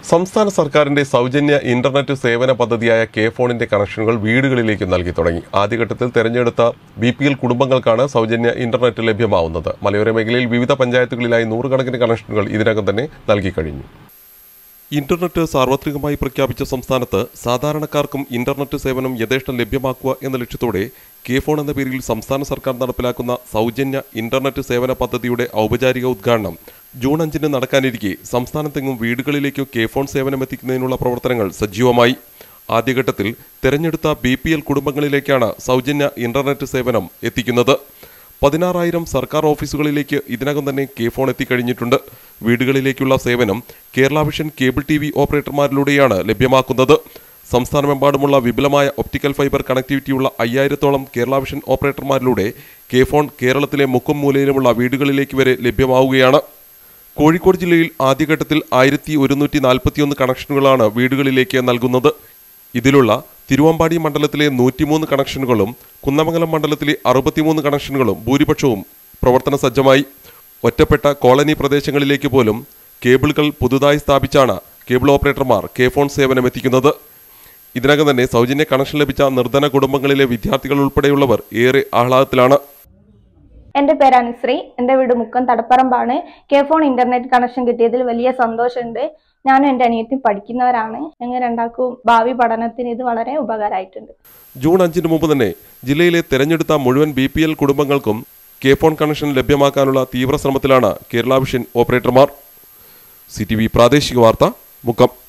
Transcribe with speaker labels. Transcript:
Speaker 1: സംസ്ഥാന സർക്കാരിന്റെ സൗജന്യ ഇന്റർനെറ്റ് സേവന പദ്ധതിയായ കെ ഫോണിന്റെ കണക്ഷനുകൾ വീടുകളിലേക്ക് നൽകി തുടങ്ങി ആദ്യഘട്ടത്തിൽ തെരഞ്ഞെടുത്ത ബി പി എൽ കുടുംബങ്ങൾക്കാണ് സൗജന്യ ഇന്റർനെറ്റ് ലഭ്യമാവുന്നത് മലയോര മേഖലയിൽ വിവിധ പഞ്ചായത്തുകളിലായി നൂറുകണക്കിന് കണക്ഷനുകൾ ഇതിനകം തന്നെ നൽകി കഴിഞ്ഞു ഇന്റർനെറ്റ് സാർവത്രികമായി പ്രഖ്യാപിച്ച സംസ്ഥാനത്ത് സാധാരണക്കാർക്കും ഇന്റർനെറ്റ് സേവനം യഥേഷ്ടം ലഭ്യമാക്കുക എന്ന ലക്ഷ്യത്തോടെ കെ ഫോൺ എന്ന പേരിൽ സംസ്ഥാന സർക്കാർ നടപ്പിലാക്കുന്ന സൗജന്യ ഇന്റർനെറ്റ് സേവന പദ്ധതിയുടെ ഔപചാരിക ഉദ്ഘാടനം ജൂൺ അഞ്ചിന് നടക്കാനിരിക്കെ സംസ്ഥാനത്തെങ്ങും വീടുകളിലേക്ക് കെ ഫോൺ സേവനം എത്തിക്കുന്നതിനുള്ള പ്രവർത്തനങ്ങൾ സജീവമായി ആദ്യഘട്ടത്തിൽ തെരഞ്ഞെടുത്ത ബി പി എൽ കുടുംബങ്ങളിലേക്കാണ് സൗജന്യ ഇന്റർനെറ്റ് സേവനം എത്തിക്കുന്നത് പതിനാറായിരം സർക്കാർ ഓഫീസുകളിലേക്ക് ഇതിനകം തന്നെ കെ ഫോൺ എത്തിക്കഴിഞ്ഞിട്ടുണ്ട് വീടുകളിലേക്കുള്ള സേവനം Kerala vision cable T V ഓപ്പറേറ്റർമാരിലൂടെയാണ് ലഭ്യമാക്കുന്നത് സംസ്ഥാനമെമ്പാടുമുള്ള വിപുലമായ ഒപ്റ്റിക്കൽ ഫൈബർ കണക്ടിവിറ്റിയുള്ള അയ്യായിരത്തോളം കേരള വിഷൻ ഓപ്പറേറ്റർമാരിലൂടെ കെ ഫോൺ കേരളത്തിലെ മുക്കും മൂലയിലുമുള്ള വീടുകളിലേക്ക് വരെ ലഭ്യമാവുകയാണ് കോഴിക്കോട് ജില്ലയിൽ ആദ്യഘട്ടത്തിൽ ആയിരത്തി ഒരുന്നൂറ്റി നാൽപ്പത്തിയൊന്ന് കണക്ഷനുകളാണ് വീടുകളിലേക്ക് നൽകുന്നത് ഇതിലുള്ള തിരുവമ്പാടി മണ്ഡലത്തിലെ നൂറ്റിമൂന്ന് കണക്ഷനുകളും കുന്നമംഗലം മണ്ഡലത്തിലെ അറുപത്തിമൂന്ന് കണക്ഷനുകളും ഭൂരിപക്ഷവും പ്രവർത്തന സജ്ജമായി ഒറ്റപ്പെട്ട കോളനി പ്രദേശങ്ങളിലേക്ക് പോലും കേബിളുകൾ പുതുതായി സ്ഥാപിച്ചാണ് കേബിൾ ഓപ്പറേറ്റർമാർ കെ ഫോൺ സേവനം എത്തിക്കുന്നത് ഇതിനകം തന്നെ സൗജന്യ കണക്ഷൻ ലഭിച്ച നിർധന കുടുംബങ്ങളിലെ വിദ്യാർത്ഥികൾ ഉൾപ്പെടെയുള്ളവർ ഏറെ ആഹ്ലാദത്തിലാണ്
Speaker 2: എൻ്റെ പേര് അനുശ്രീ എൻ്റെ വീട് മുക്കം തടപ്പറമ്പാണ് കെ ഫോൺ ഇന്റർനെറ്റ് കണക്ഷൻ കിട്ടിയതിൽ വലിയ സന്തോഷമുണ്ട് ഞാനും എൻ്റെ അനിയത്തിയും പഠിക്കുന്നവരാണ് ഞങ്ങൾ രണ്ടാൾക്കും ഭാവി പഠനത്തിന് ഇത് വളരെ ഉപകാരമായിട്ടുണ്ട്
Speaker 1: ജൂൺ അഞ്ചിന് മുമ്പ് തന്നെ ജില്ലയിലെ തെരഞ്ഞെടുത്ത മുഴുവൻ ബി പി എൽ കുടുംബങ്ങൾക്കും കെ ഫോൺ കണക്ഷൻ ലഭ്യമാക്കാനുള്ള തീവ്ര ശ്രമത്തിലാണ് കേരള വിഷൻ ഓപ്പറേറ്റർമാർ സി ടി വി പ്രാദേശിക വാർത്ത മുക്കം